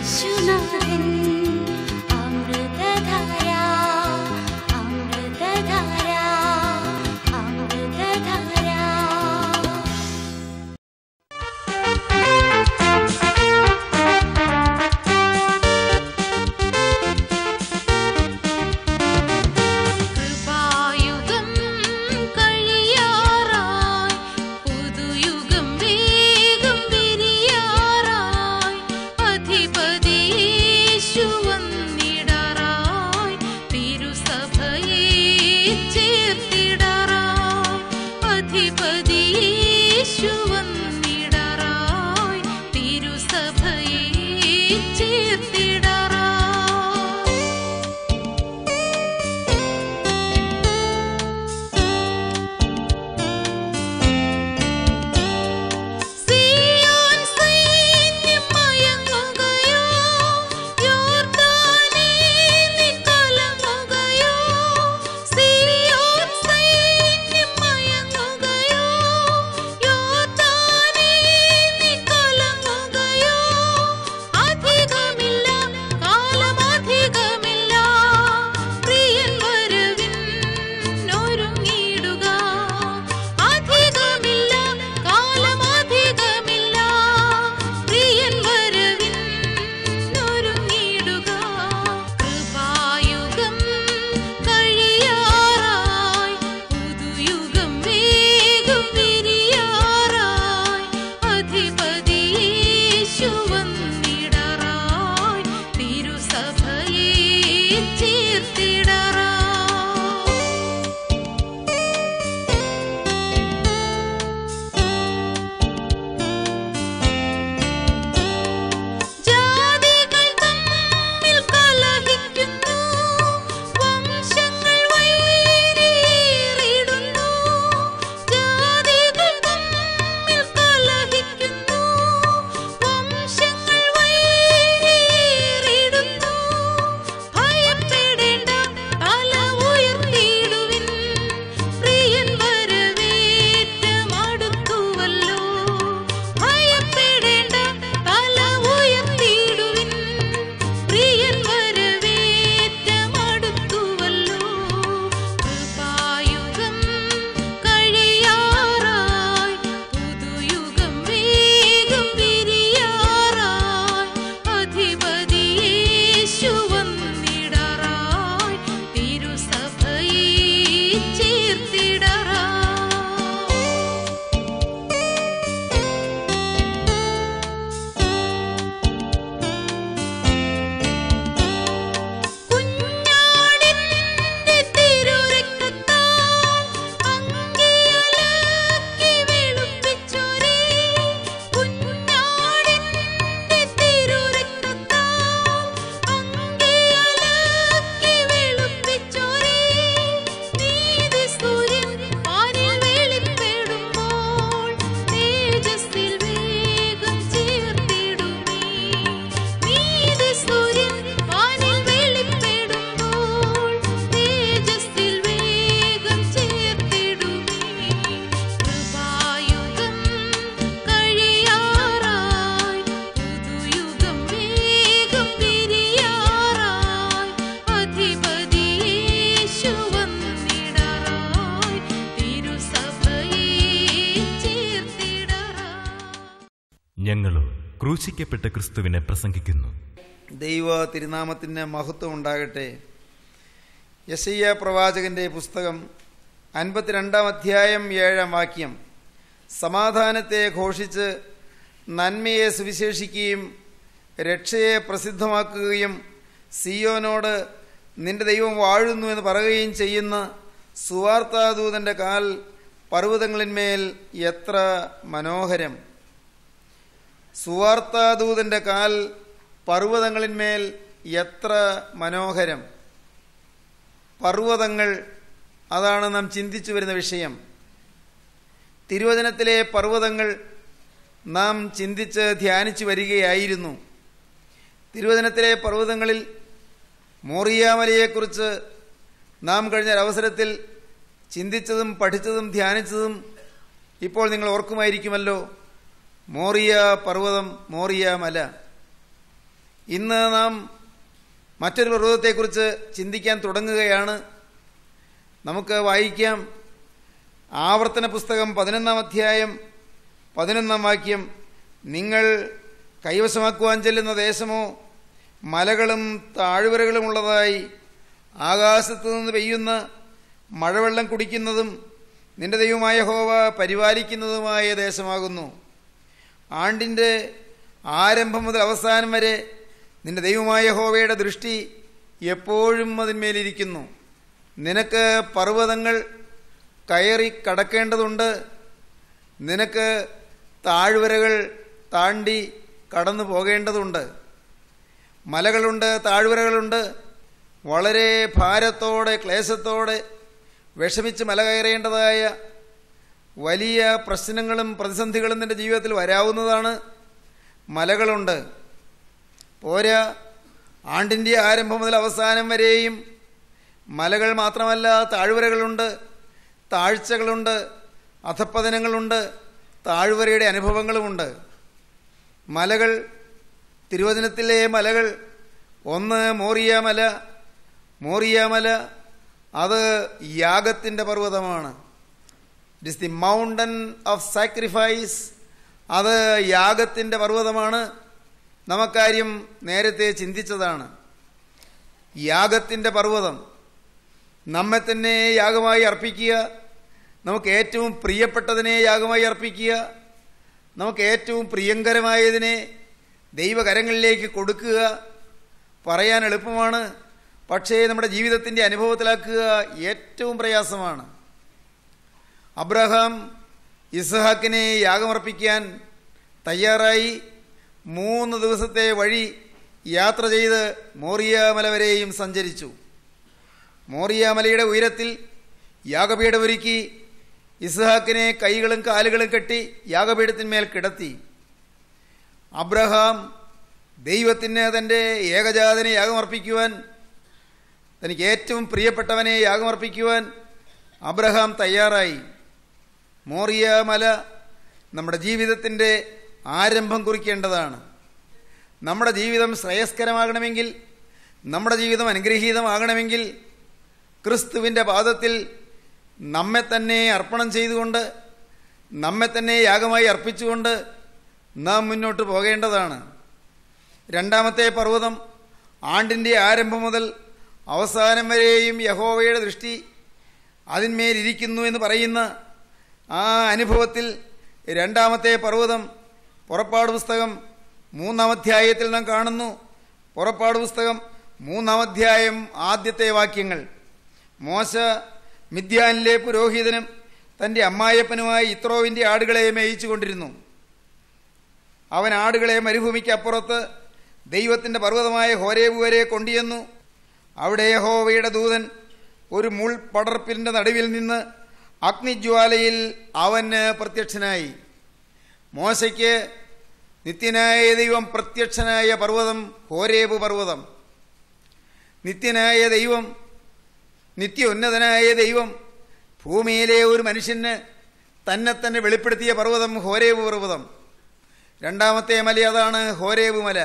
യേശുനാഥൻ അമൃതധാര അമൃതധാര അമൃതധാര കൃപായുഗം കഴിയാറായി പുതുയുഗം വേഗം വിരിയാറായി അധിപതി യേശു വന്നിടാറായി തിരുസഭയെ ചേർത്തിടാറായി അധിപതി യേശു വന്നിടാറായി തിരുസഭയെ ചേർത്തിടാറായി സിയോൻ സൈന്യം മയങ്ങുകയോ യോർദാനേ നീ കലങ്ങുകയോ സിയോൻ സൈന്യം മയങ്ങുകയോ യോർദാനേ നീ കലങ്ങുകയോ അധികമില്ല കാലമധികമില്ല പ്രിയൻ വരവിൻ ഒരുങ്ങിടുക അധികമില്ല കാലമധികമില്ല പ്രിയൻ വരവിൻ ഒരുങ്ങിടുക കൃപായുഗം കഴിയാറായി പുതുയുഗം വേഗം വിരിയാറായി അധിപതി യേശു വന്നിടാറായി തിരുസഭയെ ചേർത്തിടാറായി ജാതികൾ തമ്മിൽ കലഹിക്കുന്നു വംശങ്ങൾ വൈരിടുന്നു ജാതികൾ തമ്മിൽ കലഹിക്കുന്നു വംശങ്ങൾ വൈരിടുന്നു ഭയപ്പെടേണ്ട തല ഉയർത്തിയിടുവിൻ പ്രിയൻ വരവേറ്റമടുത്തുവല്ലോ ഭയപ്പെടേണ്ട തല ഉയർത്തിയിടുവിൻ പ്രിയൻ വരവേറ്റമടുത്തുവല്ലോ കൃപായുഗം കഴിയാറായി പുതുയുഗം വേഗം വിരിയാറായി അധിപതി യേശു വന്നിടാറായി തിരുസഭയെ ചേർത്തിടറായി കുഞ്ഞാടിന്റെ തിരുരക്തത്താൽ അങ്കിയലക്കി വെളുപ്പിച്ചോരേ കുഞ്ഞാടിന്റെ തിരുരക്തത്താൽ അങ്കിയലക്കി വെളുപ്പിച്ചോരേ നീതി സൂര്യൻ വാനിൽ വെളിപ്പെടുമ്പോൾ തേജസ്സിൽ വേഗം ചേർത്തിടുമേ നീതി സൂര്യൻ വാനിൽ വെളിപ്പെടുമ്പോൾ തേജസ്സിൽ വേഗം ചേർത്തിടുമേ കൃപായുഗം കഴിയാറായി പുതുയുഗം വേഗം വിരിയാറായി അധിപതി യേശു വന്നിടാറായി തിരുസഭയെ ചേർത്തിടാറായി ഞങ്ങളോ ക്രൂശിക്കപ്പെട്ട ക്രിസ്തുവിനെ പ്രസംഗിക്കുന്നു ദൈവ തിരുനാമത്തിന് മഹത്വം ഉണ്ടാകട്ടെ യശയ്യ പ്രവാചകന്റെ പുസ്തകം അൻപത്തിരണ്ടാം അധ്യായം ഏഴാം വാക്യം സമാധാനത്തെ ഘോഷിച്ച് നന്മയെ സുവിശേഷിക്കുകയും രക്ഷയെ പ്രസിദ്ധമാക്കുകയും സിയോനോട് നിന്റെ ദൈവം വാഴുന്നു എന്ന് പറയുകയും ചെയ്യുന്ന സുവാർത്താദൂതന്റെ കാൽ പർവ്വതങ്ങളിന്മേൽ എത്ര മനോഹരം സുവാർത്താദൂതന്റെ കാൽ പർവ്വതങ്ങളിന്മേൽ എത്ര മനോഹരം പർവ്വതങ്ങൾ അതാണ് നാം ചിന്തിച്ചു വരുന്ന വിഷയം തിരുവചനത്തിലെ പർവ്വതങ്ങൾ നാം ചിന്തിച്ച് ധ്യാനിച്ചു വരികയായിരുന്നു തിരുവചനത്തിലെ പർവ്വതങ്ങളിൽ മോറിയാമലയെക്കുറിച്ച് നാം കഴിഞ്ഞ അവസരത്തിൽ ചിന്തിച്ചതും പഠിച്ചതും ധ്യാനിച്ചതും ഇപ്പോൾ നിങ്ങൾ ഓർക്കുമായിരിക്കുമല്ലോ മോറിയ പർവ്വതം മോറിയ മല ഇന്ന് നാം മറ്റൊരു പർവ്വതത്തെക്കുറിച്ച് ചിന്തിക്കാൻ തുടങ്ങുകയാണ് നമുക്ക് വായിക്കാം ആവർത്തന പുസ്തകം പതിനൊന്നാം അധ്യായം പതിനൊന്നാം വാക്യം നിങ്ങൾ കൈവശമാക്കുവാൻ ചെല്ലുന്ന ദേശമോ മലകളും താഴ്വരകളുമുള്ളതായി ആകാശത്തു നിന്ന് പെയ്യുന്ന മഴവെള്ളം കുടിക്കുന്നതും നിന്റെ ദൈവമായ ഹോവ പരിപാലിക്കുന്നതുമായ ദേശമാകുന്നു ആണ്ടിൻ്റെ ആരംഭം മുതൽ അവസാനം വരെ നിന്റെ ദൈവമായ ഹോവയുടെ ദൃഷ്ടി എപ്പോഴും അതിന്മേലിരിക്കുന്നു നിനക്ക് പർവ്വതങ്ങൾ കയറി കടക്കേണ്ടതുണ്ട് നിനക്ക് താഴ്വരകൾ താണ്ടി കടന്നു പോകേണ്ടതുണ്ട് മലകളുണ്ട് താഴ്വരകളുണ്ട് വളരെ ഭാരത്തോടെ ക്ലേശത്തോടെ വിഷമിച്ച് മല കയറേണ്ടതായ വലിയ പ്രശ്നങ്ങളും പ്രതിസന്ധികളും നിന്റെ ജീവിതത്തിൽ വരാവുന്നതാണ് മലകളുണ്ട് പോരാ ആണ്ടിൻ്റെ ആരംഭം മുതൽ അവസാനം വരെയും മലകൾ മാത്രമല്ല താഴ്വരകളുണ്ട് താഴ്ചകളുണ്ട് അധപ്പതനങ്ങളുണ്ട് താഴ്വരയുടെ അനുഭവങ്ങളുമുണ്ട് മലകൾ തിരുവചനത്തിലെ മലകൾ ഒന്ന് മോറിയ മല മോറിയ മല അത് യാഗത്തിൻ്റെ പർവ്വതമാണ് it is the mountain of sacrifice അത് യാഗത്തിൻ്റെ പർവ്വതമാണ് നമുക്കാര്യം നേരത്തെ ചിന്തിച്ചതാണ് യാഗത്തിൻ്റെ പർവ്വതം നമ്മെ തന്നെ യാഗമായി അർപ്പിക്കുക നമുക്ക് ഏറ്റവും പ്രിയപ്പെട്ടതിനെ യാഗമായി അർപ്പിക്കുക നമുക്ക് ഏറ്റവും പ്രിയങ്കരമായതിനെ ദൈവകരങ്ങളിലേക്ക് കൊടുക്കുക പറയാൻ എളുപ്പമാണ് പക്ഷേ നമ്മുടെ ജീവിതത്തിൻ്റെ അനുഭവത്തിലാക്കുക ഏറ്റവും പ്രയാസമാണ് അബ്രഹാം ഇസ്ഹാക്കിനെ യാഗമർപ്പിക്കാൻ തയ്യാറായി മൂന്ന് ദിവസത്തെ വഴി യാത്ര ചെയ്ത് മോറിയാമല വരെയും സഞ്ചരിച്ചു മോറിയാമലയുടെ ഉയരത്തിൽ യാഗപീഠമൊരുക്കി ഇസ്ഹാക്കിനെ കൈകളും കാലുകളും കെട്ടി യാഗപീഠത്തിന്മേൽ കിടത്തി അബ്രഹാം ദൈവത്തിന് തൻ്റെ ഏകജാതനെ യാഗമർപ്പിക്കുവാൻ തനിക്ക് ഏറ്റവും പ്രിയപ്പെട്ടവനെ യാഗമർപ്പിക്കുവാൻ അബ്രഹാം തയ്യാറായി മോറിയ മല നമ്മുടെ ജീവിതത്തിൻ്റെ ആരംഭം കുറിക്കേണ്ടതാണ് നമ്മുടെ ജീവിതം ശ്രേയസ്കരമാകണമെങ്കിൽ നമ്മുടെ ജീവിതം അനുഗ്രഹീതമാകണമെങ്കിൽ ക്രിസ്തുവിൻ്റെ പാദത്തിൽ നമ്മെ തന്നെ അർപ്പണം ചെയ്തുകൊണ്ട് നമ്മെ തന്നെ യാഗമായി അർപ്പിച്ചുകൊണ്ട് നാം മുന്നോട്ട് പോകേണ്ടതാണ് രണ്ടാമത്തെ പർവ്വതം ആണ്ടിൻ്റെ ആരംഭം മുതൽ അവസാനം വരെയും യഹോവയുടെ ദൃഷ്ടി അതിന്മേലിരിക്കുന്നു എന്ന് പറയുന്ന ആ അനുഭവത്തിൽ രണ്ടാമത്തെ പർവ്വതം പുറപ്പാട് പുസ്തകം മൂന്നാം അധ്യായത്തിൽ നാം കാണുന്നു പുറപ്പാട് പുസ്തകം മൂന്നാം അധ്യായം ആദ്യത്തെ വാക്യങ്ങൾ മോശ മിദ്യാനിലെ പുരോഹിതനും തൻ്റെ അമ്മായപ്പനുമായി ഇത്രോവിൻ്റെ ആടുകളെ മേയിച്ചു കൊണ്ടിരുന്നു അവൻ ആടുകളെ മരുഭൂമിക്ക് അപ്പുറത്ത് ദൈവത്തിൻ്റെ പർവ്വതമായ ഹോരേബ് വരെ കൊണ്ടുചെന്നു അവിടെ യഹോവയുടെ ദൂതൻ ഒരു മുൾ പടർപ്പിൻ്റെ നടുവിൽ നിന്ന് അഗ്നിജ്വാലയിൽ അവന് പ്രത്യക്ഷനായി മോശയ്ക്ക് നിത്യനായ ദൈവം പ്രത്യക്ഷനായ പർവ്വതം ഹോരേബ് പർവ്വതം നിത്യനായ ദൈവം നിത്യോന്നതനായ ദൈവം ഭൂമിയിലെ ഒരു മനുഷ്യന് തന്നെ തന്നെ വെളിപ്പെടുത്തിയ പർവ്വതം ഹോരേബ് പർവ്വതം രണ്ടാമത്തെ മല അതാണ് ഹോരേബ് മല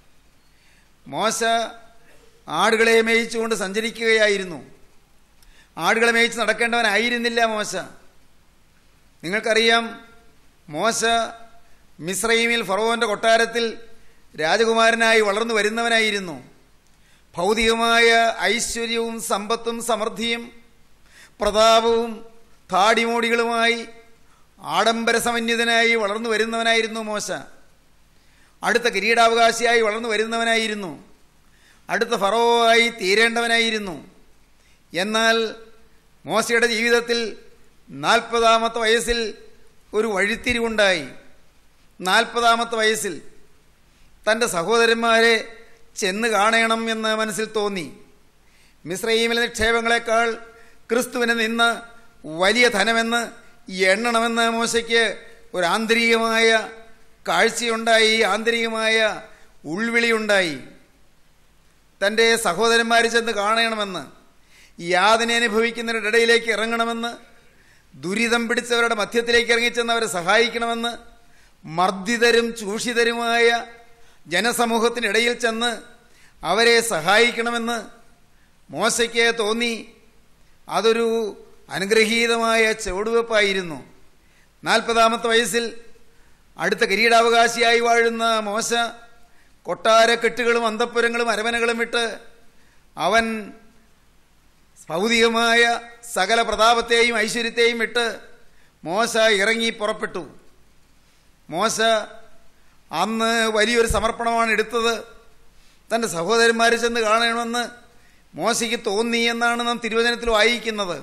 മോശ ആടുകളെ മേയിച്ചുകൊണ്ട് സഞ്ചരിക്കുകയായിരുന്നു ആടുകളെ മേയിച്ച് നടക്കേണ്ടവനായിരുന്നില്ല മോശ നിങ്ങൾക്കറിയാം മോശ മിശ്രൈമിൽ ഫറോവൻ്റെ കൊട്ടാരത്തിൽ രാജകുമാരനായി വളർന്നു വരുന്നവനായിരുന്നു ഭൗതികമായ ഐശ്വര്യവും സമ്പത്തും സമൃദ്ധിയും പ്രതാപവും താടിമോടികളുമായി ആഡംബര സമന്വിതനായി വളർന്നു വരുന്നവനായിരുന്നു മോശ അടുത്ത കിരീടാവകാശിയായി വളർന്നു വരുന്നവനായിരുന്നു അടുത്ത ഫറോവായി തീരേണ്ടവനായിരുന്നു എന്നാൽ മോശയുടെ ജീവിതത്തിൽ നാൽപ്പതാമത്തെ വയസ്സിൽ ഒരു വഴിത്തിരിവുണ്ടായി നാൽപ്പതാമത്തെ വയസ്സിൽ തൻ്റെ സഹോദരന്മാരെ ചെന്ന് കാണണം എന്ന് മനസ്സിൽ തോന്നി മിശ്രൈമിലെ നിക്ഷേപങ്ങളെക്കാൾ ക്രിസ്തുവിന് നിന്ന് വലിയ ധനമെന്ന് എണ്ണണമെന്ന് മോശയ്ക്ക് ഒരു ആന്തരികമായ കാഴ്ചയുണ്ടായി ആന്തരികമായ ഉൾവിളിയുണ്ടായി തൻ്റെ സഹോദരന്മാർ ചെന്ന് കാണണമെന്ന് യാതന അനുഭവിക്കുന്നവരുടെ ഇടയിലേക്ക് ഇറങ്ങണമെന്ന് ദുരിതം പിടിച്ചവരുടെ മധ്യത്തിലേക്ക് ഇറങ്ങിച്ചെന്ന് അവരെ സഹായിക്കണമെന്ന് മർദ്ദിതരും ചൂഷിതരുമായ ജനസമൂഹത്തിനിടയിൽ ചെന്ന് അവരെ സഹായിക്കണമെന്ന് മോശയ്ക്ക് തോന്നി അതൊരു അനുഗ്രഹീതമായ ചുവടുവെപ്പായിരുന്നു നാൽപ്പതാമത്തെ വയസ്സിൽ അടുത്ത കിരീടാവകാശിയായി വാഴുന്ന മോശ കൊട്ടാരക്കെട്ടുകളും അന്തപ്പുരങ്ങളും അരമനകളും വിട്ട് അവൻ ഭൗതികമായ സകല പ്രതാപത്തെയും ഐശ്വര്യത്തെയും വിട്ട് മോശ ഇറങ്ങി പുറപ്പെട്ടു മോശ അന്ന് വലിയൊരു സമർപ്പണമാണ് എടുത്തത് തൻ്റെ സഹോദരന്മാർ ചെന്ന് കാണണമെന്ന് മോശയ്ക്ക് തോന്നി എന്നാണ് നാം തിരുവചനത്തിൽ വായിക്കുന്നത്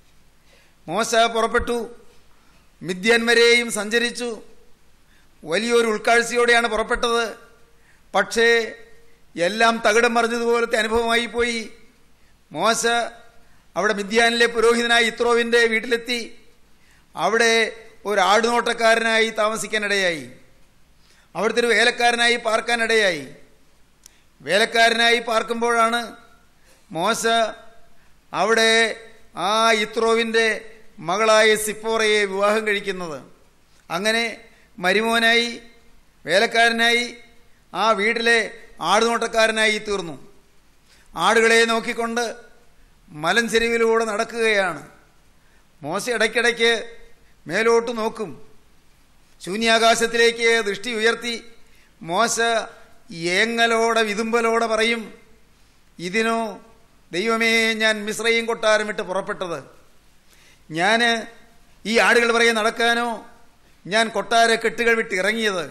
മോശ പുറപ്പെട്ടു മിഥ്യാൻ വരെയും സഞ്ചരിച്ചു വലിയൊരു ഉൾക്കാഴ്ചയോടെയാണ് പുറപ്പെട്ടത് പക്ഷേ എല്ലാം തകിടം മറിഞ്ഞതുപോലത്തെ അനുഭവമായി പോയി മോശ അവിടെ മിഥ്യാനിലെ പുരോഹിതനായ ഇത്രോവിൻ്റെ വീട്ടിലെത്തി അവിടെ ഒരു ആടുനോട്ടക്കാരനായി താമസിക്കാനിടയായി അവിടുത്തെ ഒരു വേലക്കാരനായി പാർക്കാനിടയായി വേലക്കാരനായി പാർക്കുമ്പോഴാണ് മോശ അവിടെ ആ ഇത്രോവിൻ്റെ മകളായ സിപ്പോറയെ വിവാഹം കഴിക്കുന്നത് അങ്ങനെ മരുമോനായി വേലക്കാരനായി ആ വീട്ടിലെ ആടുനോട്ടക്കാരനായി തീർന്നു ആടുകളെ നോക്കിക്കൊണ്ട് മലഞ്ചെരുവിലൂടെ നടക്കുകയാണ് മോശ ഇടയ്ക്കിടയ്ക്ക് മേലോട്ട് നോക്കും ശൂന്യാകാശത്തിലേക്ക് ദൃഷ്ടി ഉയർത്തി മോശ ഏങ്ങലോടെ വിതുമ്പലോടെ പറയും ഇതിനോ ദൈവമേ ഞാൻ മിശ്രയും കൊട്ടാരം വിട്ട് പുറപ്പെട്ടത് ഞാൻ ഈ ആടുകൾ പറയെ നടക്കാനോ ഞാൻ കൊട്ടാര കെട്ടുകൾ വിട്ട് ഇറങ്ങിയത്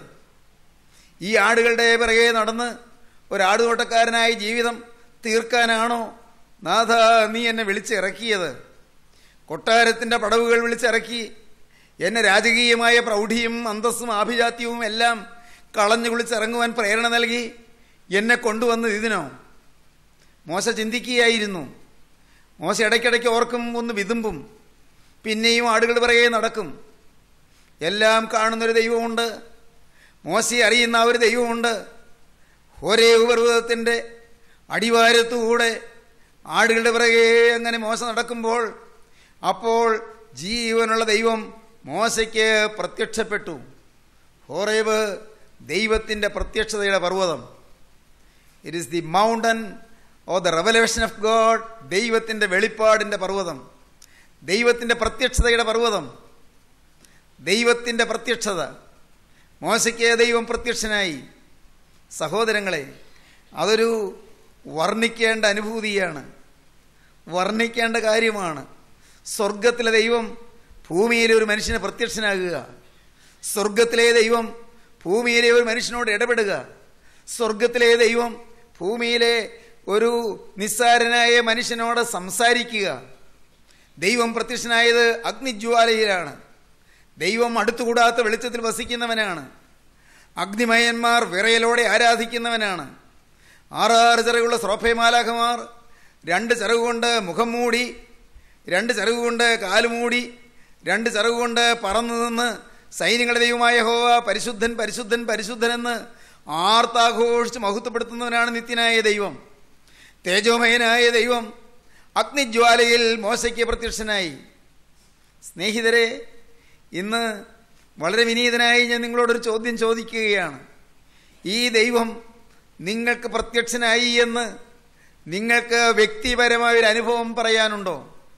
ഈ ആടുകളുടെ പിറകെ നടന്ന് ഒരാടുതോട്ടക്കാരനായി ജീവിതം തീർക്കാനാണോ നാഥ നീ എന്നെ വിളിച്ചിറക്കിയത് കൊട്ടാരത്തിൻ്റെ പടവുകൾ വിളിച്ചിറക്കി എന്നെ രാജകീയമായ പ്രൗഢിയും അന്തസ്സും ആഭിജാത്യവും എല്ലാം കളഞ്ഞു കുളിച്ചിറങ്ങുവാൻ പ്രേരണ നൽകി എന്നെ കൊണ്ടുവന്നത് ഇതിനോ മോശ ചിന്തിക്കുകയായിരുന്നു മോശ ഇടയ്ക്കിടയ്ക്ക് ഓർക്കും ഒന്ന് വിതുമ്പും പിന്നെയും ആടുകൾ പിറകെ നടക്കും എല്ലാം കാണുന്നൊരു ദൈവമുണ്ട് മോശയെ അറിയുന്ന ആ ഒരു ദൈവമുണ്ട് ഒരേ പർവ്വതത്തിൻ്റെ അടിവാരത്തുകൂടെ ആടുകളുടെ പിറകെ അങ്ങനെ മോശ നടക്കുമ്പോൾ അപ്പോൾ ജീവനുള്ള ദൈവം മോശയ്ക്ക് പ്രത്യക്ഷപ്പെട്ടു ഹോറേബ് ദൈവത്തിൻ്റെ പ്രത്യക്ഷതയുടെ പർവ്വതം it is the mountain of the revelation of God ദൈവത്തിൻ്റെ വെളിപ്പാടിൻ്റെ പർവ്വതം ദൈവത്തിൻ്റെ പ്രത്യക്ഷതയുടെ പർവ്വതം ദൈവത്തിൻ്റെ പ്രത്യക്ഷത മോശയ്ക്ക് ദൈവം പ്രത്യക്ഷനായി സഹോദരങ്ങളെ അതൊരു വർണ്ണിക്കേണ്ട അനുഭൂതിയാണ് വർണ്ണിക്കേണ്ട കാര്യമാണ് സ്വർഗത്തിലെ ദൈവം ഭൂമിയിലെ ഒരു മനുഷ്യന് പ്രത്യക്ഷനാകുക സ്വർഗത്തിലെ ദൈവം ഭൂമിയിലെ ഒരു മനുഷ്യനോട് ഇടപെടുക സ്വർഗത്തിലെ ദൈവം ഭൂമിയിലെ ഒരു നിസ്സാരനായ മനുഷ്യനോട് സംസാരിക്കുക ദൈവം പ്രത്യക്ഷനായത് അഗ്നിജ്വാലയിലാണ് ദൈവം അടുത്തുകൂടാത്ത വെളിച്ചത്തിൽ വസിക്കുന്നവനാണ് അഗ്നിമയന്മാർ വിറയലോടെ ആരാധിക്കുന്നവനാണ് ആറാറ് ചിറകുള്ള ശ്രോഫയമാലാഖമാർ രണ്ട് ചിറകുകൊണ്ട് മുഖം മൂടി രണ്ട് ചിറകുകൊണ്ട് കാലുമൂടി രണ്ട് ചിറകുകൊണ്ട് പറന്നു നിന്ന് സൈന്യങ്ങളുടെ ദൈവമായ ഹോവ പരിശുദ്ധൻ പരിശുദ്ധൻ പരിശുദ്ധൻ എന്ന് ആർത്താഘോഷിച്ച് മഹത്വപ്പെടുത്തുന്നവനാണ് നിത്യനായ ദൈവം തേജോമയനായ ദൈവം അഗ്നിജ്വാലയിൽ മോശയ്ക്ക് പ്രത്യക്ഷനായി സ്നേഹിതരെ ഇന്ന് വളരെ വിനീതനായി ഞാൻ നിങ്ങളോടൊരു ചോദ്യം ചോദിക്കുകയാണ് ഈ ദൈവം നിങ്ങൾക്ക് പ്രത്യക്ഷനായി എന്ന് നിങ്ങൾക്ക് വ്യക്തിപരമായ ഒരു അനുഭവം പറയാനുണ്ടോ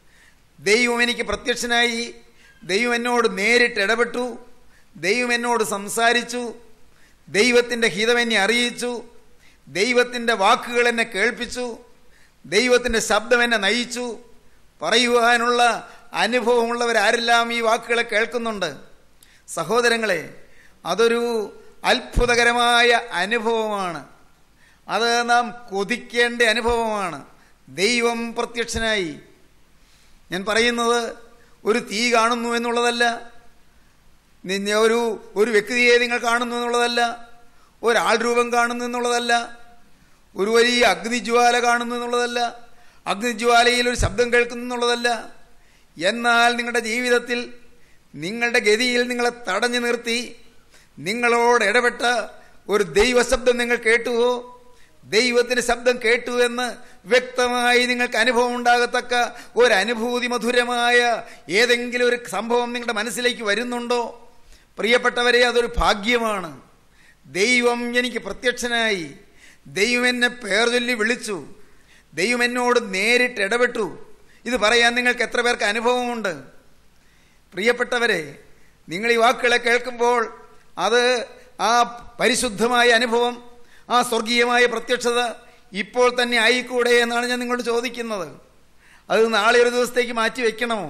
ദൈവം എനിക്ക് പ്രത്യക്ഷനായി ദൈവം എന്നോട് നേരിട്ട് ഇടപെട്ടു ദൈവം എന്നോട് സംസാരിച്ചു ദൈവത്തിൻ്റെ ഹിതം എന്നെ അറിയിച്ചു ദൈവത്തിൻ്റെ വാക്കുകൾ എന്നെ കേൾപ്പിച്ചു ദൈവത്തിൻ്റെ ശബ്ദം എന്നെ നയിച്ചു പറയുവാനുള്ള അനുഭവമുള്ളവരാരെല്ലാം ഈ വാക്കുകളെ കേൾക്കുന്നുണ്ട് സഹോദരങ്ങളെ അതൊരു അത്ഭുതകരമായ അനുഭവമാണ് അത് നാം കൊതിക്കേണ്ട അനുഭവമാണ് ദൈവം പ്രത്യക്ഷനായി ഞാൻ പറയുന്നത് ഒരു തീ കാണുന്നു എന്നുള്ളതല്ല നിന്നെ ഒരു ഒരു വ്യക്തിയെ നിങ്ങൾ കാണുന്നു എന്നുള്ളതല്ല ഒരാൾ രൂപം കാണുന്നു എന്നുള്ളതല്ല ഒരു വലിയ അഗ്നിജ്വാല കാണുന്നു എന്നുള്ളതല്ല അഗ്നിജ്വാലയിൽ ഒരു ശബ്ദം കേൾക്കുന്നു എന്നുള്ളതല്ല എന്നാൽ നിങ്ങളുടെ ജീവിതത്തിൽ നിങ്ങളുടെ ഗതിയിൽ നിങ്ങളെ തടഞ്ഞു നിർത്തി നിങ്ങളോട് ഇടപെട്ട ഒരു ദൈവശബ്ദം നിങ്ങൾ കേട്ടുവോ ദൈവത്തിന്റെ ശബ്ദം കേട്ടു എന്ന് വ്യക്തമായി നിങ്ങൾക്ക് അനുഭവം ഉണ്ടാകത്തക്ക ഒരു അനുഭൂതി മധുരമായ ഏതെങ്കിലും ഒരു സംഭവം നിങ്ങളുടെ മനസ്സിലേക്ക് വരുന്നുണ്ടോ പ്രിയപ്പെട്ടവരെ അതൊരു ഭാഗ്യമാണ് ദൈവം എനിക്ക് പ്രത്യക്ഷനായി ദൈവം എന്നെ പേർ ചൊല്ലി വിളിച്ചു ദൈവം എന്നോട് നേരിട്ട് ഇടപെട്ടു ഇത് പറയാൻ നിങ്ങൾക്ക് എത്ര പേർക്ക് അനുഭവമുണ്ട് പ്രിയപ്പെട്ടവരെ നിങ്ങൾ ഈ വാക്കുകളെ കേൾക്കുമ്പോൾ അത് ആ പരിശുദ്ധമായ അനുഭവം ആ സ്വർഗീയമായ പ്രത്യക്ഷത ഇപ്പോൾ തന്നെ ആയിക്കൂടെ എന്നാണ് ഞാൻ നിങ്ങളോട് ചോദിക്കുന്നത് അത് നാളെ ഒരു ദിവസത്തേക്ക് മാറ്റി വെക്കണമോ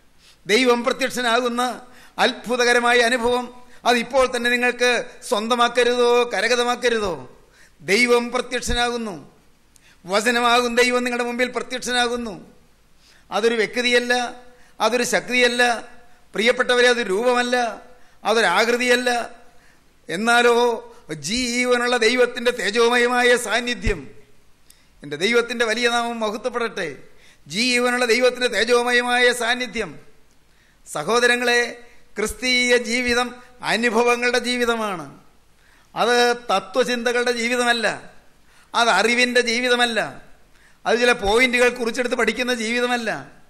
ദൈവം പ്രത്യക്ഷനാകുന്ന അത്ഭുതകരമായ അനുഭവം അത് ഇപ്പോൾ തന്നെ നിങ്ങൾക്ക് സ്വന്തമാക്കരുതോ കരഗതമാക്കരുതോ ദൈവം പ്രത്യക്ഷനാകുന്നു വചനമാകും ദൈവം നിങ്ങളുടെ മുമ്പിൽ പ്രത്യക്ഷനാകുന്നു അതൊരു വ്യക്തിയല്ല അതൊരു ശക്തിയല്ല പ്രിയപ്പെട്ടവരെ അത് രൂപമല്ല അതൊരാകൃതിയല്ല എന്നാലോ ജീവനുള്ള ദൈവത്തിൻ്റെ തേജോമയമായ സാന്നിധ്യം എൻ്റെ ദൈവത്തിൻ്റെ വലിയ നാമം മഹത്വപ്പെടട്ടെ ജീവനുള്ള ദൈവത്തിൻ്റെ തേജോമയമായ സാന്നിധ്യം സഹോദരങ്ങളെ ക്രിസ്തീയ ജീവിതം അനുഭവങ്ങളുടെ ജീവിതമാണ് അത് തത്വചിന്തകളുടെ ജീവിതമല്ല അത് അറിവിൻ്റെ ജീവിതമല്ല അത് ചില പോയിന്റുകൾ കുറിച്ചെടുത്ത് പഠിക്കുന്ന ജീവിതമല്ല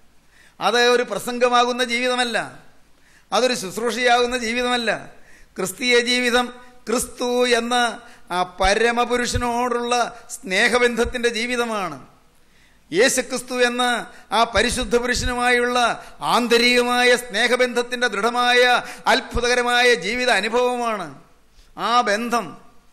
അത് ഒരു പ്രസംഗമാകുന്ന ജീവിതമല്ല അതൊരു ശുശ്രൂഷയാകുന്ന ജീവിതമല്ല ക്രിസ്തീയ ജീവിതം ക്രിസ്തു എന്ന ആ പരമപുരുഷനോടുള്ള സ്നേഹബന്ധത്തിൻ്റെ ജീവിതമാണ് യേശുക്രിസ്തു എന്ന ആ പരിശുദ്ധ പുരുഷനുമായുള്ള ആന്തരികമായ സ്നേഹബന്ധത്തിൻ്റെ ദൃഢമായ അത്ഭുതകരമായ ജീവിത അനുഭവമാണ് ആ ബന്ധം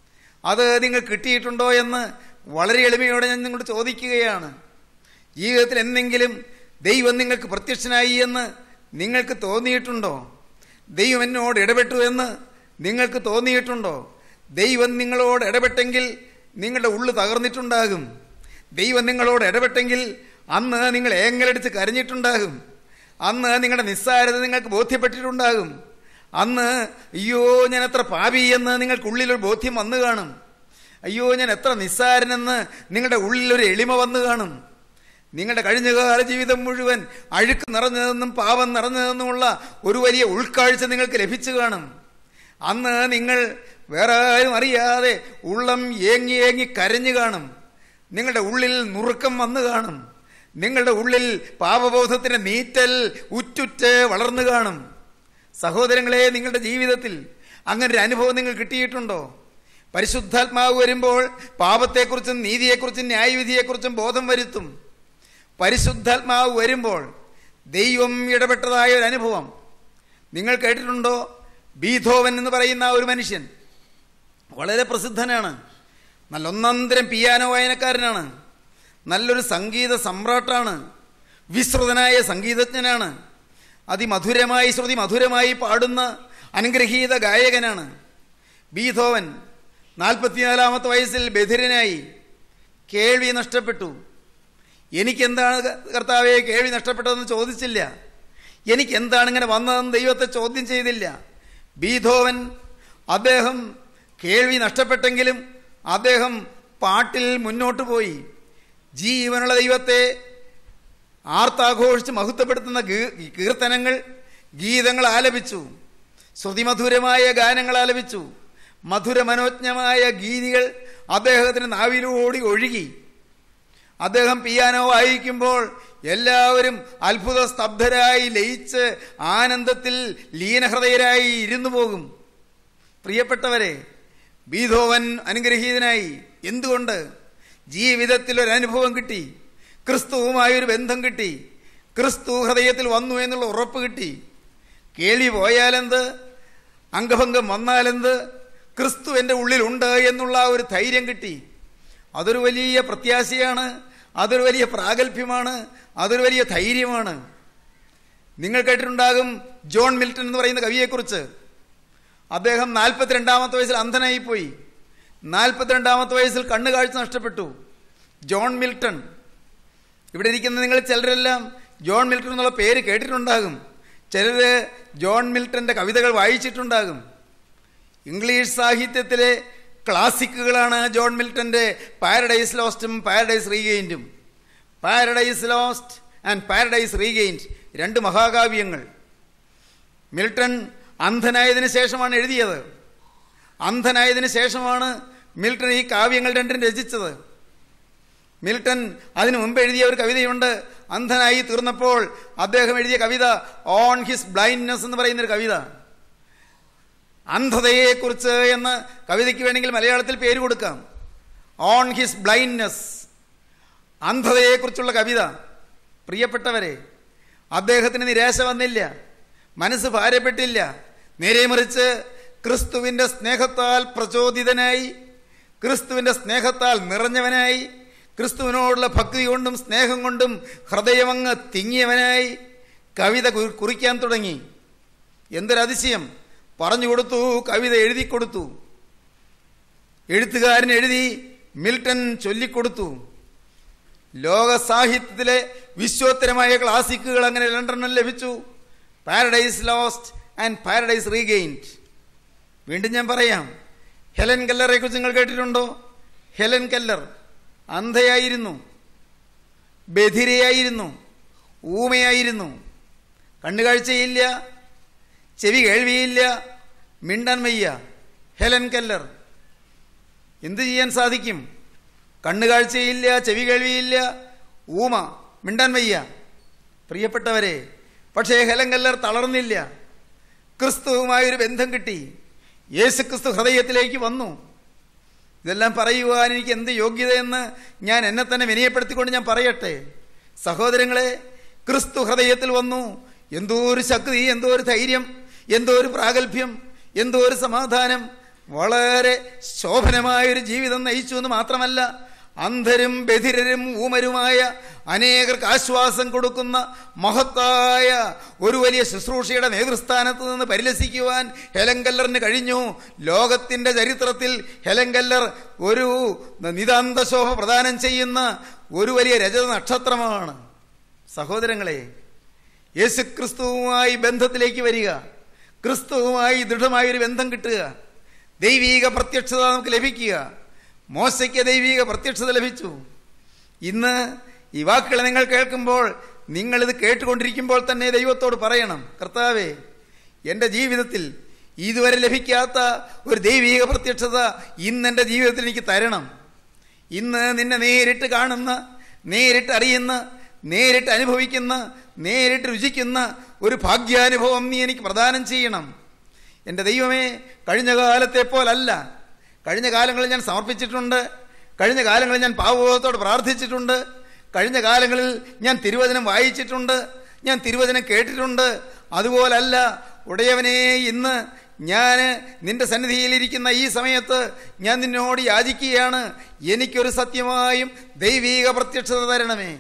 അത് നിങ്ങൾ കിട്ടിയിട്ടുണ്ടോ എന്ന് വളരെ എളിമയോടെ ഞാൻ നിങ്ങളോട് ചോദിക്കുകയാണ് ജീവിതത്തിൽ എന്തെങ്കിലും ദൈവം നിങ്ങൾക്ക് പ്രത്യക്ഷനായി എന്ന് നിങ്ങൾക്ക് തോന്നിയിട്ടുണ്ടോ ദൈവം എന്നോട് ഇടപെട്ടു എന്ന് നിങ്ങൾക്ക് തോന്നിയിട്ടുണ്ടോ ദൈവം നിങ്ങളോട് ഇടപെട്ടെങ്കിൽ നിങ്ങളുടെ ഉള്ളു തകർന്നിട്ടുണ്ടാകും ദൈവം നിങ്ങളോട് ഇടപെട്ടെങ്കിൽ അന്ന് നിങ്ങൾ ഏങ്ങലടിച്ച് കരഞ്ഞിട്ടുണ്ടാകും അന്ന് നിങ്ങളുടെ നിസ്സാരത നിങ്ങൾക്ക് ബോധ്യപ്പെട്ടിട്ടുണ്ടാകും അന്ന് അയ്യോ ഞാൻ എത്ര പാപി എന്ന് നിങ്ങൾക്കുള്ളിലൊരു ബോധ്യം വന്നു കാണും അയ്യോ ഞാൻ എത്ര നിസ്സാരനെന്ന് നിങ്ങളുടെ ഉള്ളിലൊരു എളിമ വന്നു കാണും നിങ്ങളുടെ കഴിഞ്ഞകാല ജീവിതം മുഴുവൻ അഴുക്ക് നിറഞ്ഞതെന്നും പാപം നിറഞ്ഞതെന്നുമുള്ള ഒരു വലിയ ഉൾക്കാഴ്ച നിങ്ങൾക്ക് ലഭിച്ചു കാണും അന്ന് നിങ്ങൾ വേറെ ആരും അറിയാതെ ഉള്ളം ഏങ്ങി ഏങ്ങി കരഞ്ഞു കാണും നിങ്ങളുടെ ഉള്ളിൽ നുറുക്കം വന്നു കാണും നിങ്ങളുടെ ഉള്ളിൽ പാപബോധത്തിന്റെ നീറ്റൽ ഉറ്റുറ്റ് വളർന്നു കാണും സഹോദരങ്ങളെ നിങ്ങളുടെ ജീവിതത്തിൽ അങ്ങനെ ഒരു അനുഭവം നിങ്ങൾ കിട്ടിയിട്ടുണ്ടോ പരിശുദ്ധാത്മാവ് വരുമ്പോൾ പാപത്തെക്കുറിച്ചും നീതിയെക്കുറിച്ചും ന്യായവിധിയെക്കുറിച്ചും ബോധം വരുത്തും പരിശുദ്ധാത്മാവ് വരുമ്പോൾ ദൈവം ഇടപെട്ടതായ ഒരു അനുഭവം നിങ്ങൾ കേട്ടിട്ടുണ്ടോ ബീധോവൻ എന്ന് പറയുന്ന ഒരു മനുഷ്യൻ വളരെ പ്രസിദ്ധനാണ് നല്ല ഒന്നന്തരം പിയാനോ വായനക്കാരനാണ് നല്ലൊരു സംഗീത സമ്രാട്ടാണ് വിസ്തൃതനായ സംഗീതജ്ഞനാണ് അതിമധുരമായി ശ്രുതി മധുരമായി പാടുന്ന അനുഗ്രഹീത ഗായകനാണ് ബീധോവൻ നാൽപ്പത്തിനാലാമത്തെ വയസ്സിൽ ബധിരനായി കേൾവി നഷ്ടപ്പെട്ടു എനിക്കെന്താണ് കർത്താവെ കേൾവി നഷ്ടപ്പെട്ടതെന്ന് ചോദിച്ചില്ല എനിക്കെന്താണ് ഇങ്ങനെ വന്നതെന്ന് ദൈവത്തെ ചോദ്യം ചെയ്തില്ല ബീധോവൻ അദ്ദേഹം കേൾവി നഷ്ടപ്പെട്ടെങ്കിലും അദ്ദേഹം പാട്ടിൽ മുന്നോട്ട് പോയി ജീവനുള്ള ദൈവത്തെ ആർത്താഘോഷിച്ച് മഹത്വപ്പെടുത്തുന്ന ഗീ- കീർത്തനങ്ങൾ ഗീതങ്ങൾ ആലപിച്ചു ശ്രുതിമധുരമായ ഗാനങ്ങൾ ആലപിച്ചു മധുരമനോജ്ഞമായ ഗീതികൾ അദ്ദേഹത്തിന് നാവിലൂടി ഒഴുകി അദ്ദേഹം പിയാനോ വായിക്കുമ്പോൾ എല്ലാവരും അത്ഭുത സ്തബ്ധരായി ലയിച്ച് ആനന്ദത്തിൽ ലീനഹൃദയരായി ഇരുന്നു പോകും പ്രിയപ്പെട്ടവരെ ബീധോവൻ അനുഗ്രഹീതനായി എന്തുകൊണ്ട് ജീവിതത്തിൽ ഒരു അനുഭവം കിട്ടി ക്രിസ്തുവുമായൊരു ബന്ധം കിട്ടി ക്രിസ്തു ഹൃദയത്തിൽ വന്നു എന്നുള്ള ഉറപ്പ് കിട്ടി കേൾവി പോയാലെന്ത് അംഗഭംഗം വന്നാലെന്ത് ക്രിസ്തു എൻ്റെ ഉള്ളിലുണ്ട് എന്നുള്ള ആ ഒരു ധൈര്യം കിട്ടി അതൊരു വലിയ പ്രത്യാശയാണ് അതൊരു വലിയ പ്രാഗൽഭ്യമാണ് അതൊരു വലിയ ധൈര്യമാണ് നിങ്ങൾ കേട്ടിട്ടുണ്ടാകും ജോൺ മിൽട്ടൺ എന്ന് പറയുന്ന കവിയെക്കുറിച്ച് അദ്ദേഹം നാൽപ്പത്തിരണ്ടാമത്തെ വയസ്സിൽ അന്ധനായിപ്പോയി നാൽപ്പത്തിരണ്ടാമത്തെ വയസ്സിൽ കണ്ണുകാഴ്ച നഷ്ടപ്പെട്ടു ജോൺ മിൽട്ടൺ ഇവിടെ ഇരിക്കുന്ന നിങ്ങൾ ചിലരെല്ലാം ജോൺ മിൽട്ടൺ എന്നുള്ള പേര് കേട്ടിട്ടുണ്ടാകും ചിലർ ജോൺ മിൽട്ടൻ്റെ കവിതകൾ വായിച്ചിട്ടുണ്ടാകും ഇംഗ്ലീഷ് സാഹിത്യത്തിലെ ക്ലാസിക്കുകളാണ് ജോൺ മിൽട്ടൻ്റെ പാരഡൈസ് ലോസ്റ്റും പാരഡൈസ് റീഗെയിൻറ്റും Paradise Lost and Paradise Regained രണ്ട് മഹാകാവ്യങ്ങൾ മിൽട്ടൺ അന്ധനായതിനു ശേഷമാണ് എഴുതിയത് അന്ധനായതിനു ശേഷമാണ് മിൽട്ടൺ ഈ കാവ്യങ്ങൾ രണ്ടും രചിച്ചത് മിൽട്ടൺ അതിനു മുമ്പ് എഴുതിയ ഒരു കവിതയുണ്ട് അന്ധനായി തീർന്നപ്പോൾ അദ്ദേഹം എഴുതിയ കവിത ഓൺ ഹിസ് ബ്ലൈൻഡ്നെസ് എന്ന് പറയുന്ന ഒരു കവിത അന്ധതയെക്കുറിച്ച് എന്ന് കവിതയ്ക്ക് വേണമെങ്കിൽ മലയാളത്തിൽ പേര് കൊടുക്കാം ഓൺ ഹിസ് ബ്ലൈൻഡ്നെസ് അന്ധതയെക്കുറിച്ചുള്ള കവിത പ്രിയപ്പെട്ടവരെ അദ്ദേഹത്തിന് നിരാശ വന്നില്ല മനസ്സ് ഭാരപ്പെട്ടില്ല നേരെ മറിച്ച് ക്രിസ്തുവിൻ്റെ സ്നേഹത്താൽ പ്രചോദിതനായി ക്രിസ്തുവിൻ്റെ സ്നേഹത്താൽ നിറഞ്ഞവനായി ക്രിസ്തുവിനോടുള്ള ഭക്തി കൊണ്ടും സ്നേഹം കൊണ്ടും ഹൃദയമങ്ങ് തിങ്ങിയവനായി കവിത കു- കുറിക്കാൻ തുടങ്ങി എന്തൊരതിശയം പറഞ്ഞു കൊടുത്തു കവിത എഴുതി കൊടുത്തു എഴുത്തുകാരൻ എഴുതി മിൽട്ടൺ ചൊല്ലിക്കൊടുത്തു ലോക സാഹിത്യത്തിലെ വിശ്വോത്തരമായ ക്ലാസിക്കുകൾ അങ്ങനെ രണ്ടെണ്ണം ലഭിച്ചു Paradise Lost and Paradise Regained വീണ്ടും ഞാൻ പറയാം ഹെലൻ കല്ലറെ കുറിച്ച് നിങ്ങൾ കേട്ടിട്ടുണ്ടോ ഹെലൻ കല്ലർ അന്ധയായിരുന്നു ബധിരയായിരുന്നു ഊമയായിരുന്നു കണ്ണുകാഴ്ചയില്ല ചെവി കേൾവിയില്ല മിണ്ടാൻ വയ്യ ഹെലൻ കല്ലർ എന്ത് ചെയ്യാൻ സാധിക്കും കണ്ണുകാഴ്ചയില്ല ചെവി കേൾവിയില്ല ഊമ മിണ്ടാൻ വയ്യ പ്രിയപ്പെട്ടവരെ പക്ഷേ ഹെലൻ കല്ലർ തളർന്നില്ല ക്രിസ്തുവുമായൊരു ബന്ധം കിട്ടി യേശു ക്രിസ്തു ഹൃദയത്തിലേക്ക് വന്നു ഇതെല്ലാം പറയുവാൻ എനിക്ക് എന്ത് യോഗ്യതയെന്ന് ഞാൻ എന്നെ തന്നെ വിനയപ്പെടുത്തിക്കൊണ്ട് ഞാൻ പറയട്ടെ സഹോദരങ്ങളെ ക്രിസ്തു ഹൃദയത്തിൽ വന്നു എന്തോ ഒരു ശക്തി എന്തോ ഒരു ധൈര്യം എന്തോ ഒരു പ്രാഗൽഭ്യം എന്തോ ഒരു സമാധാനം വളരെ ശോഭനമായൊരു ജീവിതം നയിച്ചു എന്ന് മാത്രമല്ല അന്ധരും ബധിരരും ഊമരുമായ അനേകർക്ക് ആശ്വാസം കൊടുക്കുന്ന മഹത്തായ ഒരു വലിയ ശുശ്രൂഷയുടെ നേതൃസ്ഥാനത്ത് നിന്ന് പരിലസിക്കുവാൻ ഹെലൻ കല്ലറിന് കഴിഞ്ഞു ലോകത്തിൻ്റെ ചരിത്രത്തിൽ ഹെലൻ കല്ലർ ഒരു നിതാന്ത ശോഭ പ്രദാനം ചെയ്യുന്ന ഒരു വലിയ രജത നക്ഷത്രമാണ് സഹോദരങ്ങളെ യേശു ക്രിസ്തുവുമായി ബന്ധത്തിലേക്ക് വരിക ക്രിസ്തുവുമായി ദൃഢമായൊരു ബന്ധം കിട്ടുക ദൈവീക പ്രത്യക്ഷത നമുക്ക് ലഭിക്കുക മോശയ്ക്ക് ദൈവീക പ്രത്യക്ഷത ലഭിച്ചു ഇന്ന് ഈ വാക്കുകൾ നിങ്ങൾ കേൾക്കുമ്പോൾ നിങ്ങളിത് കേട്ടുകൊണ്ടിരിക്കുമ്പോൾ തന്നെ ദൈവത്തോട് പറയണം കർത്താവേ എൻ്റെ ജീവിതത്തിൽ ഇതുവരെ ലഭിക്കാത്ത ഒരു ദൈവീക പ്രത്യക്ഷത ഇന്ന് എൻ്റെ ജീവിതത്തിൽ എനിക്ക് തരണം ഇന്ന് നിന്നെ നേരിട്ട് കാണുന്ന നേരിട്ട് അറിയുന്ന നേരിട്ട് അനുഭവിക്കുന്ന നേരിട്ട് രുചിക്കുന്ന ഒരു ഭാഗ്യാനുഭവം നീ എനിക്ക് പ്രദാനം ചെയ്യണം എൻ്റെ ദൈവമേ കഴിഞ്ഞ കാലത്തെ പോലല്ല കഴിഞ്ഞ കാലങ്ങളിൽ ഞാൻ സമർപ്പിച്ചിട്ടുണ്ട് കഴിഞ്ഞ കാലങ്ങളിൽ ഞാൻ പാവബോധത്തോട് പ്രാർത്ഥിച്ചിട്ടുണ്ട് കഴിഞ്ഞ കാലങ്ങളിൽ ഞാൻ തിരുവചനം വായിച്ചിട്ടുണ്ട് ഞാൻ തിരുവചനം കേട്ടിട്ടുണ്ട് അതുപോലല്ല ഉടയവനെ ഇന്ന് ഞാൻ നിന്റെ സന്നിധിയിലിരിക്കുന്ന ഈ സമയത്ത് ഞാൻ നിന്നോട് യാചിക്കുകയാണ് എനിക്കൊരു സത്യമായും ദൈവീക പ്രത്യക്ഷത തരണമേ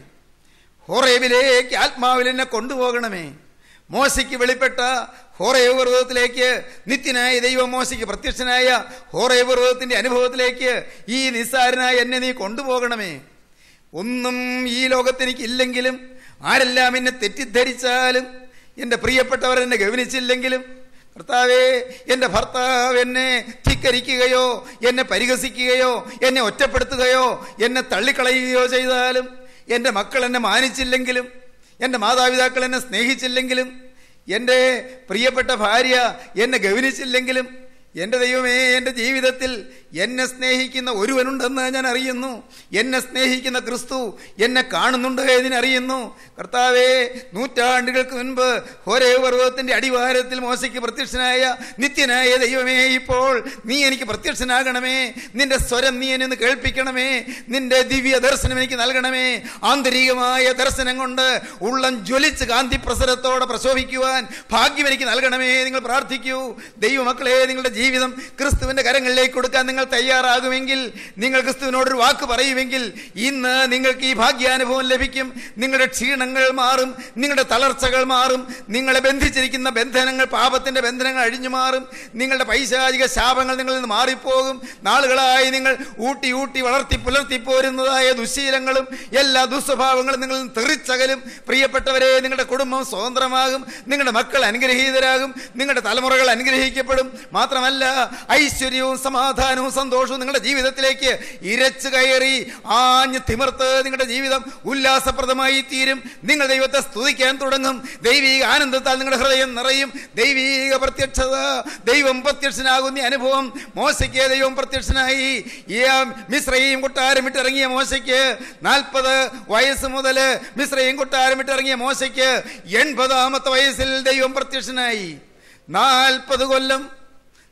ഹോറേബിലേക്ക് ആത്മാവിൽ എന്നെ കൊണ്ടുപോകണമേ മോശയ്ക്ക് വെളിപ്പെട്ട ഹോറേവ് പർവ്വതത്തിലേക്ക് നിത്യനായ ദൈവം മോശയ്ക്ക് പ്രത്യക്ഷനായ ഹോറേവ് പർവ്വതത്തിന്റെ അനുഭവത്തിലേക്ക് ഈ നിസ്സാരനായ എന്നെ നീ കൊണ്ടുപോകണമേ ഒന്നും ഈ ലോകത്ത് എനിക്ക് ഇല്ലെങ്കിലും ആരെല്ലാം എന്നെ തെറ്റിദ്ധരിച്ചാലും എൻ്റെ പ്രിയപ്പെട്ടവർ എന്നെ ഗവനിച്ചില്ലെങ്കിലും കർത്താവേ എൻ്റെ ഭർത്താവ് എന്നെ ധിക്കരിക്കുകയോ എന്നെ പരിഹസിക്കുകയോ എന്നെ ഒറ്റപ്പെടുത്തുകയോ എന്നെ തള്ളിക്കളയുകയോ ചെയ്താലും എൻ്റെ മക്കൾ എന്നെ മാനിച്ചില്ലെങ്കിലും എൻ്റെ മാതാപിതാക്കൾ എന്നെ സ്നേഹിച്ചില്ലെങ്കിലും എൻ്റെ പ്രിയപ്പെട്ട ഭാര്യ എന്നെ ഗവനിച്ചില്ലെങ്കിലും എൻ്റെ ദൈവമേ എൻ്റെ ജീവിതത്തിൽ എന്നെ സ്നേഹിക്കുന്ന ഒരുവനുണ്ടെന്ന് ഞാൻ അറിയുന്നു എന്നെ സ്നേഹിക്കുന്ന ക്രിസ്തു എന്നെ കാണുന്നുണ്ട് എന്നറിയുന്നു കർത്താവേ നൂറ്റാണ്ടുകൾക്ക് മുൻപ് ഹോരേ പർവ്വതത്തിൻ്റെ അടിവാരത്തിൽ മോശയ്ക്ക് പ്രത്യക്ഷനായ നിത്യനായ ദൈവമേ ഇപ്പോൾ നീ എനിക്ക് പ്രത്യക്ഷനാകണമേ നിന്റെ സ്വരം നീ എന്നെ ഒന്ന് കേൾപ്പിക്കണമേ നിന്റെ ദിവ്യ ദർശനം എനിക്ക് നൽകണമേ ആന്തരികമായ ദർശനം കൊണ്ട് ഉള്ളം ജ്വലിച്ച് കാന്തി പ്രസരത്തോടെ പ്രശോഭിക്കുവാൻ ഭാഗ്യം എനിക്ക് നൽകണമേ നിങ്ങൾ പ്രാർത്ഥിക്കൂ ദൈവമക്കളെ നിങ്ങളുടെ ജീവിതം ക്രിസ്തുവിന്റെ കരങ്ങളിലേക്ക് കൊടുക്കാൻ നിങ്ങൾ തയ്യാറാകുമെങ്കിൽ നിങ്ങൾ ക്രിസ്തുവിനോടൊരു വാക്ക് പറയുമെങ്കിൽ ഇന്ന് നിങ്ങൾക്ക് ഈ ഭാഗ്യാനുഭവം ലഭിക്കും നിങ്ങളുടെ ക്ഷീണങ്ങൾ മാറും നിങ്ങളുടെ തളർച്ചകൾ മാറും നിങ്ങളെ ബന്ധിച്ചിരിക്കുന്ന ബന്ധനങ്ങൾ പാപത്തിന്റെ ബന്ധനങ്ങൾ അഴിഞ്ഞു മാറും നിങ്ങളുടെ പൈശാചിക ശാപങ്ങൾ നിങ്ങളിൽ നിന്ന് മാറിപ്പോകും നാളുകളായി നിങ്ങൾ ഊട്ടി ഊട്ടി വളർത്തി പുലർത്തി പോരുന്നതായ ദുശീലങ്ങളും എല്ലാ ദുസ്വഭാവങ്ങളും നിങ്ങളിൽ നിന്ന് തെറിച്ചകലും പ്രിയപ്പെട്ടവരെ നിങ്ങളുടെ കുടുംബം സ്വതന്ത്രമാകും നിങ്ങളുടെ മക്കൾ അനുഗ്രഹീതരാകും നിങ്ങളുടെ തലമുറകൾ അനുഗ്രഹിക്കപ്പെടും മാത്രമല്ല ഐശ്വര്യവും സമാധാനവും സന്തോഷവും നിങ്ങളുടെ ജീവിതത്തിലേക്ക് ഇരച്ചു കയറി ആഞ്ഞ് തിമിർത്ത് നിങ്ങളുടെ ജീവിതം ഉല്ലാസപ്രദമായി തീരും നിങ്ങൾ ദൈവത്തെ സ്തുതിക്കാൻ തുടങ്ങും ദൈവിക ആനന്ദത്താൽ നിങ്ങളുടെ ഹൃദയം നിറയും ദൈവിക പ്രത്യക്ഷത ദൈവം പ്രത്യക്ഷനാകുന്ന അനുഭവം മോശയ്ക്ക് ദൈവം പ്രത്യക്ഷനായി ഈ മിശ്രയും കൊട്ടാരം വിട്ടിറങ്ങിയ മോശയ്ക്ക് നാൽപ്പത് വയസ്സ് മുതൽ മിശ്രയും കൊട്ടാരം വിട്ടിറങ്ങിയ മോശയ്ക്ക് എൺപതാമത്തെ വയസ്സിൽ ദൈവം പ്രത്യക്ഷനായി നാൽപ്പത് കൊല്ലം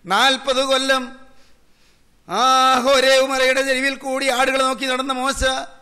നാൽപ്പത് കൊല്ലം ആ ഹോരേവ് മലയുടെ ചെരുവിൽ കൂടി ആടുകളെ നോക്കി നടന്ന മോശ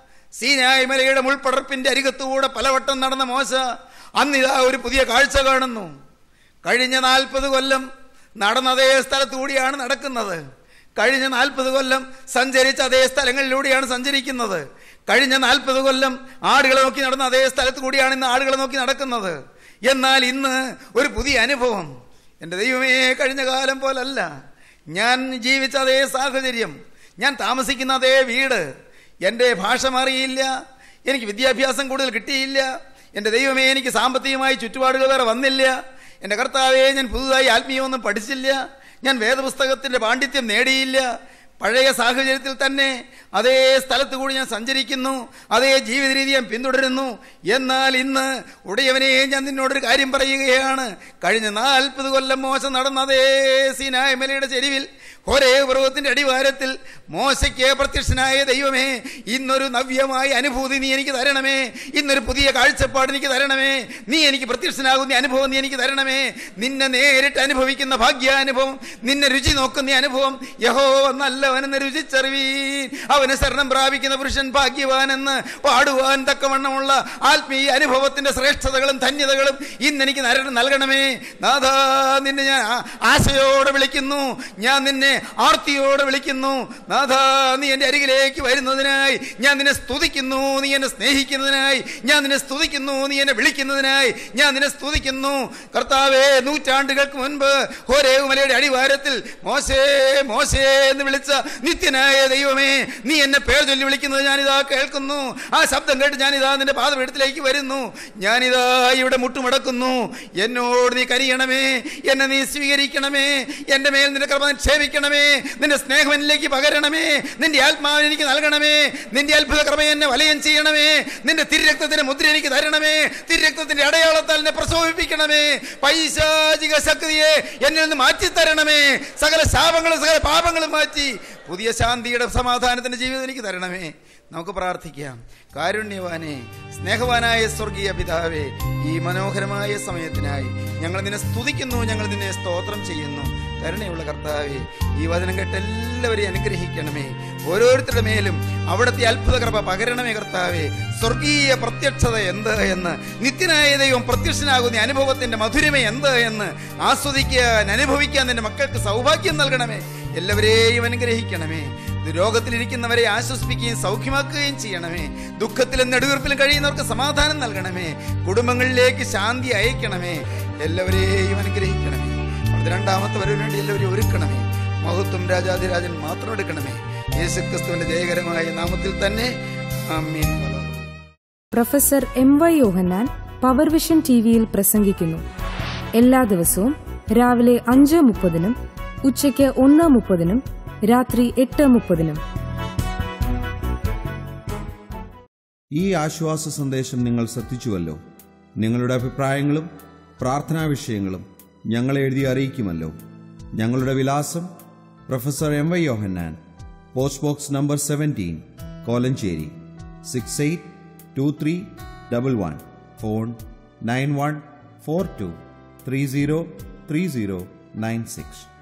സീനായ് മലയുടെ മുൾപ്പടർപ്പിന്റെ അരികത്തുകൂടെ പലവട്ടം നടന്ന മോശ അന്നിതാ ഒരു പുതിയ കാഴ്ച കാണുന്നു കഴിഞ്ഞ നാൽപ്പത് കൊല്ലം നടന്ന അതേ സ്ഥലത്തു കൂടിയാണ് നടക്കുന്നത് കഴിഞ്ഞ നാൽപ്പത് കൊല്ലം സഞ്ചരിച്ച അതേ സ്ഥലങ്ങളിലൂടെയാണ് സഞ്ചരിക്കുന്നത് കഴിഞ്ഞ നാൽപ്പത് കൊല്ലം ആടുകളെ നോക്കി നടന്ന അതേ സ്ഥലത്ത് കൂടിയാണ് ഇന്ന് ആടുകളെ നോക്കി നടക്കുന്നത് എന്നാൽ ഇന്ന് ഒരു പുതിയ അനുഭവം എൻ്റെ ദൈവമേ കഴിഞ്ഞ കാലം പോലല്ല ഞാൻ ജീവിച്ച അതേ സാഹചര്യം ഞാൻ താമസിക്കുന്ന അതേ വീട് എൻ്റെ ഭാഷ മാറിയില്ല എനിക്ക് വിദ്യാഭ്യാസം കൂടുതൽ കിട്ടിയില്ല എൻ്റെ ദൈവമേ എനിക്ക് സാമ്പത്തികമായി ചുറ്റുപാടുകൾ വേറെ വന്നില്ല എൻ്റെ കർത്താവേ ഞാൻ പുതുതായി ആത്മീയമൊന്നും പഠിച്ചില്ല ഞാൻ വേദപുസ്തകത്തിൻ്റെ പാണ്ഡിത്യം നേടിയില്ല പഴയ സാഹചര്യത്തിൽ തന്നെ അതേ സ്ഥലത്ത് കൂടി ഞാൻ സഞ്ചരിക്കുന്നു അതേ ജീവിത രീതി ഞാൻ പിന്തുടരുന്നു എന്നാൽ ഇന്ന് ഉടയവനെ ഞാൻ നിന്നോടൊരു കാര്യം പറയുകയാണ് കഴിഞ്ഞ നാൽപ്പത് കൊല്ലം മോശം നടന്ന അതേ സീനായ മലയുടെ ചെരുവിൽ ഒരേ പർവ്വത്തിന്റെ അടിവാരത്തിൽ മോശയ്ക്ക് പ്രത്യക്ഷനായ ദൈവമേ ഇന്നൊരു നവ്യമായ അനുഭൂതി നീ എനിക്ക് തരണമേ ഇന്നൊരു പുതിയ കാഴ്ചപ്പാട് എനിക്ക് തരണമേ നീ എനിക്ക് പ്രത്യക്ഷനാകുന്ന അനുഭവം നീ എനിക്ക് തരണമേ നിന്നെ നേരിട്ട് അനുഭവിക്കുന്ന ഭാഗ്യാനുഭവം നിന്നെ രുചി നോക്കുന്ന അനുഭവം യഹോ നല്ലവനെന്ന് രുചിച്ചറിവീൻ അവന് ശരണം പ്രാപിക്കുന്ന പുരുഷൻ ഭാഗ്യവാനെന്ന് പാടുവാൻ തക്കവണ്ണമുള്ള ആത്മീയ അനുഭവത്തിന്റെ ശ്രേഷ്ഠതകളും ധന്യതകളും ഇന്ന് എനിക്ക് നര- നൽകണമേ നാഥാ നിന്നെ ഞാൻ ആ- ആശയോടെ വിളിക്കുന്നു ഞാൻ നിന്നെ ആർത്തിയോടെ വിളിക്കുന്നു നാഥാ നീ എൻ്റെ അരികിലേക്ക് വരുന്നതിനായി ഞാൻ നിന്നെ സ്തുതിക്കുന്നു നീ എന്നെ സ്നേഹിക്കുന്നതിനായി ഞാൻ നിന്നെ സ്തുതിക്കുന്നു നീ എന്നെ വിളിക്കുന്നതിനായി ഞാൻ നിന്നെ സ്തുതിക്കുന്നു കർത്താവേ നൂറ്റാണ്ടുകൾക്ക് മുൻപ് ഹോരേവ് മലയുടെ അടിവാരത്തിൽ മോശേ മോശേ എന്ന് വിളിച്ച നിത്യനായ ദൈവമേ നീ എന്നെ പേർ ചൊല്ലി വിളിക്കുന്നത് ഞാനിതാ കേൾക്കുന്നു ആ ശബ്ദം കേട്ട് ഞാനിതാ നിന്റെ പാദപീഠത്തിലേക്ക് വരുന്നു ഞാനിതാ ഇവിടെ മുട്ടുമടക്കുന്നു എന്നോട് നീ കരിയണമേ എന്നെ നീ സ്വീകരിക്കണമേ എൻ്റെ മേൽ നിന്റെ കൃപ നിക്ഷേപിക്കണമേ നിന്റെ സ്നേഹം എന്നിലേക്ക് പകരണമേ നിന്റെ ആത്മാവിനെ എനിക്ക് നൽകണമേ നിന്റെ അത്ഭുത കൃപ എന്നെ വലയം ചെയ്യണമേ നിന്റെ തിരുരക്തത്തിന്റെ മുദ്ര എനിക്ക് തരണമേ തിരുരക്തത്തിന്റെ അടയാളത്താൽ എന്നെ പ്രസവിപ്പിക്കണമേ പൈശാചിക ശക്തിയെ എന്നിൽ നിന്ന് മാറ്റി തരണമേ സകല ശാപങ്ങളും സകല പാപങ്ങളും മാറ്റി പുതിയ ശാന്തിയുടെ സമാധാനത്തിന്റെ ജീവിതം എനിക്ക് തരണമേ നമുക്ക് പ്രാർത്ഥിക്കാം കാരുണ്യവാനെ സ്നേഹവാനായ സ്വർഗീയ പിതാവേ ഈ മനോഹരമായ സമയത്തിനായി ഞങ്ങൾ നിന്നെ സ്തുതിക്കുന്നു ഞങ്ങൾ നിന്നെ സ്തോത്രം ചെയ്യുന്നു കരുണയുള്ള കർത്താവേ ഈ വചനം കേട്ട് എല്ലാവരെയും അനുഗ്രഹിക്കണമേ ഓരോരുത്തരുടെ മേലും അവിടുത്തെ അത്ഭുത കൃപ പകരണമേ കർത്താവേ സ്വർഗീയ പ്രത്യക്ഷത എന്ത് എന്ന് നിത്യനായ ദൈവം പ്രത്യക്ഷനാകുന്ന അനുഭവത്തിന്റെ മധുരമ എന്ത് എന്ന് ആസ്വദിക്കാൻ അനുഭവിക്കാൻ നിന്റെ മക്കൾക്ക് സൗഭാഗ്യം നൽകണമേ എല്ലാവരെയും അനുഗ്രഹിക്കണമേ രോഗത്തിലിരിക്കുന്നവരെ ആശ്വസിപ്പിക്കുകയും സൗഖ്യമാക്കുകയും ചെയ്യണമേ ദുഃഖത്തിലും നെടുവീർപ്പിലും കഴിയുന്നവർക്ക് സമാധാനം നൽകണമേ കുടുംബങ്ങളിലേക്ക് ശാന്തി അയക്കണമേ എല്ലാവരെയും അനുഗ്രഹിക്കണമേ അത് രണ്ടാമത്തെ വരവിന് വേണ്ടി എല്ലാവരെയും ഒരുക്കണമേ മഹത്വം രാജാതിരാജൻ മാത്രം എടുക്കണമേ യേശുക്രിസ്തുവിന്റെ ജയകരമായ നാമത്തിൽ തന്നെ ആമീൻ professor M Y Yohannan Power Vision T വിയിൽ പ്രസംഗിക്കുന്നു എല്ലാ ദിവസവും രാവിലെ അഞ്ച് മുപ്പതിനും ഉച്ചയ്ക്ക് ഒന്ന് മുപ്പതിനും രാത്രി എട്ട് മുപ്പതിനും ഈ ആശ്വാസ സന്ദേശം നിങ്ങൾ ശ്രദ്ധിച്ചുവല്ലോ നിങ്ങളുടെ അഭിപ്രായങ്ങളും പ്രാർത്ഥനാ വിഷയങ്ങളും ഞങ്ങളെ എഴുതി അറിയിക്കുമല്ലോ ഞങ്ങളുടെ വിലാസം professor M Y Yohannan post box number seventeen Kolenchery six eight two three double one phone nine one four two three zero three zero nine six